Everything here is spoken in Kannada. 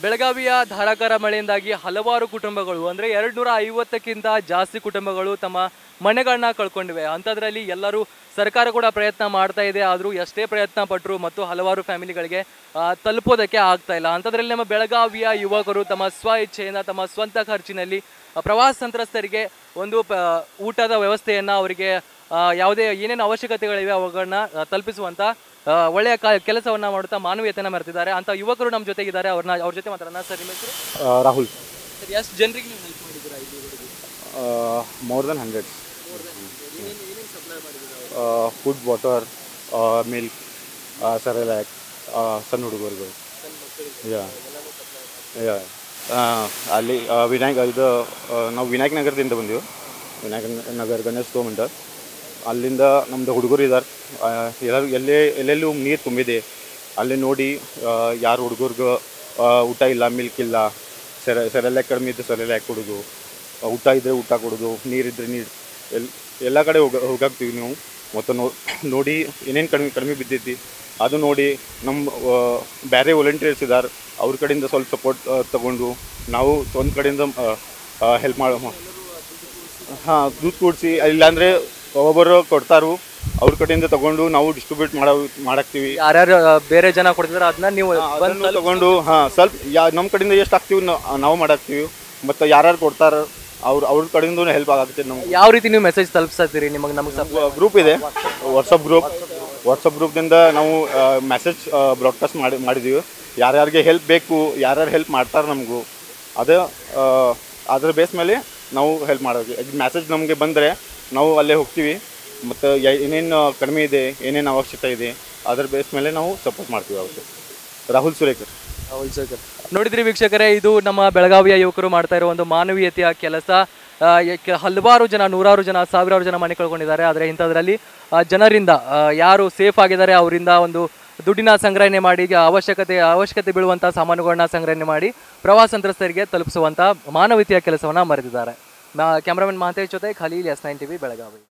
ಬೆಳಗಾವಿಯ ಧಾರಾಕಾರ ಮಳೆಯಿಂದಾಗಿ ಹಲವಾರು ಕುಟುಂಬಗಳು ಅಂದರೆ ಎರಡು ನೂರ ಐವತ್ತಕ್ಕಿಂತ ಜಾಸ್ತಿ ಕುಟುಂಬಗಳು ತಮ್ಮ ಮನೆಗಳನ್ನ ಕಳ್ಕೊಂಡಿವೆ ಅಂಥದ್ರಲ್ಲಿ ಎಲ್ಲರೂ ಸರ್ಕಾರ ಕೂಡ ಪ್ರಯತ್ನ ಮಾಡ್ತಾ ಇದೆ ಆದರೂ ಎಷ್ಟೇ ಪ್ರಯತ್ನ ಪಟ್ಟರು ಮತ್ತು ಹಲವಾರು ಫ್ಯಾಮಿಲಿಗಳಿಗೆ ಆ, ತಲುಪೋದಕ್ಕೆ ಆಗ್ತಾ ಇಲ್ಲ ಅಂಥದ್ರಲ್ಲಿ ನಮ್ಮ ಬೆಳಗಾವಿಯ ಯುವಕರು ತಮ್ಮ ಸ್ವ ಇಚ್ಛೆಯಿಂದ ತಮ್ಮ ಸ್ವಂತ ಖರ್ಚಿನಲ್ಲಿ ಆ, ಪ್ರವಾಸ ಸಂತ್ರಸ್ತರಿಗೆ ಒಂದು ಪ ಊಟದ ವ್ಯವಸ್ಥೆಯನ್ನು ಅವರಿಗೆ ಆ, ಯಾವುದೇ ಏನೇನು ಅವಶ್ಯಕತೆಗಳಿವೆ ಅವುಗಳನ್ನ ಆ, ತಲುಪಿಸುವಂಥ ಆ, ಒಳ್ಳೆಯ ಕ ಕೆಲಸವನ್ನು ಮಾಡುತ್ತಾ ಮಾನವೀಯತೆಯನ್ನು ಮೆರೆತಿದ್ದಾರೆ ಅಂತ ಯುವಕರು ನಮ್ಮ ಜೊತೆಗಿದ್ದಾರೆ ಅವ್ರನ್ನ ಅವ್ರ ಜೊತೆ ಮಾತಾಡೋಣ ಸರ್ ನಿಮ್ಮ ಹೆಸರು Uh, Rahul, ಸರ್ ಎಷ್ಟು ಜನರಿಗೆ ನೀವು ಹೆಲ್ಪ್ ಮಾಡಿದ್ದೀರಾ ಇಲ್ಲಿವರೆಗೂ uh, more than hundreds. ಏನೇನು ಸಪ್ಲೈ ಮಾಡಿದ್ದೀರಾ Uh, food, water, uh, milk, uh, Cerelac, uh, ಸಣ್ಣ ಹುಡುಗರಿಗೆ ಯಾ ಯಾ ಅಲ್ಲಿ ಆ, ವಿನಾಯಕ್ ಇದು ಆ, ನಾವು ವಿನಾಯಕ್ ನಗರದಿಂದ ಬಂದೆವು ವಿನಾಯಕ ನಗರ ಗಣೇಶ್ ತೋಮಂಡ ಅಲ್ಲಿಂದ ನಮ್ಮದು ಹುಡುಗರು ಇದ್ದಾರೆ ಎಲ್ಲರೂ ಎಲ್ಲೇ ಎಲ್ಲೆಲ್ಲೂ ನೀರು ತುಂಬಿದೆ ಅಲ್ಲಿ ನೋಡಿ ಯಾರು ಹುಡುಗರ್ಗೆ ಊಟ ಇಲ್ಲ ಮಿಲ್ಕ್ ಇಲ್ಲ ಸೆರೆ ಸೆರೆಲ್ಯಾಕ್ ಕಡಿಮೆ ಇದ್ದು ಸೆರೆಲ್ಯಾಕ್ ಕೊಡೋದು ಆ, ಊಟ ಇದ್ದರೆ ಊಟ ಕೊಡೋದು ನೀರಿದ್ರೆ ನೀರು ಎಲ್ ಎಲ್ಲ ಕಡೆ ಹೋಗ ಹೋಗಾಕ್ತೀವಿ ನೀವು ಮತ್ತು ನೋ ನೋಡಿ ಏನೇನು ಕಡಿಮೆ ಕಡಿಮೆ ಬಿದ್ದೈತಿ ಅದು ನೋಡಿ ನಮ್ಮ ಆ, ಬೇರೆ ವಾಲಂಟಿಯರ್ಸ್ ಇದ್ದಾರೆ ಅವ್ರ ಕಡೆಯಿಂದ ಸ್ವಲ್ಪ ಸಪೋರ್ಟ್ ತಗೊಂಡು ನಾವು ಒಂದು ಕಡೆಯಿಂದ ಹೆಲ್ಪ್ ಮಾಡೋ ಹಾಂ ದುಡ್ಡು ಕೂಡಿಸಿ ಇಲ್ಲಾಂದರೆ ಒಬ್ಬೊಬ್ಬರು ಕೊಡ್ತಾರು ಅವ್ರ ಕಡೆಯಿಂದ ತಗೊಂಡು ನಾವು ಡಿಸ್ಟ್ರಿಬ್ಯೂಟ್ ಮಾಡೋ ಮಾಡಾಕ್ತೀವಿ ಯಾರ್ಯಾರು ಆ, ಬೇರೆ ಜನ ಕೊಡ್ತಿದ್ದಾರೆ ಅದನ್ನ ನೀವು ಬಂದು ಅದನ್ನು ತಗೊಂಡು ಹಾಂ ಸ್ವಲ್ಪ ಯಾ ನಮ್ಮ ಕಡೆಯಿಂದ ಎಷ್ಟು ಹಾಕ್ತೀವಿ ನಾವು- ನಾವು ಮಾಡಾಕ್ತೀವಿ ಮತ್ತು ಯಾರ್ಯಾರು ಕೊಡ್ತಾರ ಅವ್ರ ಅವ್ರ ಕಡೆಯಿಂದ ಹೆಲ್ಪ್ ಆಗುತ್ತೆ ನಮ್ಗೆ ಯಾವ ರೀತಿ ನೀವು ಮೆಸೇಜ್ ತಲುಪಿಸ್ತೀರಿ ನಿಮಗೆ ನಮಗೆ ಸಪ್ ಗ್ರೂಪ್ ಇದೆ ವಾಟ್ಸಪ್ ಗ್ರೂಪ್ ವಾಟ್ಸಪ್ ಗ್ರೂಪ್ದಿಂದ ನಾವು ಮೆಸೇಜ್ ಬ್ರಾಡ್ಕಾಸ್ಟ್ ಮಾಡಿ ಮಾಡಿದ್ದೀವಿ ಯಾರ್ಯಾರಿಗೆ ಹೆಲ್ಪ್ ಬೇಕು ಯಾರ್ಯಾರು ಹೆಲ್ಪ್ ಮಾಡ್ತಾರೆ ನಮಗೂ ಅದು ಆ, ಅದ್ರ ಬೇಸ್ ಮೇಲೆ ನಾವು ಹೆಲ್ಪ್ ಮಾಡೋದು ಮೆಸೇಜ್ ನಮಗೆ ಬಂದರೆ ನಾವು ಅಲ್ಲೇ ಹೋಗ್ತೀವಿ ಮತ್ತು ಏನೇನು ಕಡಿಮೆ ಇದೆ ಏನೇನು ಅವಶ್ಯಕತೆ ಇದೆ ಅದ್ರ ಬೇಸ್ ಮೇಲೆ ನಾವು ಸಪೋರ್ಟ್ ಮಾಡ್ತೀವಿ ಅವತ್ತು ರಾಹುಲ್ ಸುರೇಕರ್ ನೋಡಿದ್ರಿ ವೀಕ್ಷಕರೇ ಇದು ನಮ್ಮ ಬೆಳಗಾವಿಯ ಯುವಕರು ಮಾಡ್ತಾ ಇರೋ ಒಂದು ಮಾನವೀಯತೆಯ ಕೆಲಸ ಆ, ಏಕೆ- ಹಲವಾರು ಜನ ನೂರಾರು ಜನ ಸಾವಿರಾರು ಜನ ಮನೆ ಕಳ್ಕೊಂಡಿದ್ದಾರೆ ಆದರೆ ಇಂಥದ್ರಲ್ಲಿ ಆ, ಜನರಿಂದ ಆ, ಯಾರು ಸೇಫ್ ಆಗಿದ್ದಾರೆ ಅವರಿಂದ ಒಂದು ದುಡ್ಡಿನ ಸಂಗ್ರಹಣೆ ಮಾಡಿ ಈಗ ಅವಶ್ಯಕತೆ ಅವಶ್ಯಕತೆ ಬೀಳುವಂಥ ಸಾಮಾನುಗಳನ್ನ ಸಂಗ್ರಹಣೆ ಮಾಡಿ ಪ್ರವಾಸ ಸಂತ್ರಸ್ತರಿಗೆ ತಲುಪಿಸುವಂಥ ಮಾನವೀಯತೆಯ ಕೆಲಸವನ್ನು ಮರೆತಿದ್ದಾರೆ ಕ್ಯಾಮ್ರಾಮನ್ ಮಹಂತೇಶ್ ಜೊತೆ Khaleel S nine TV Belagavi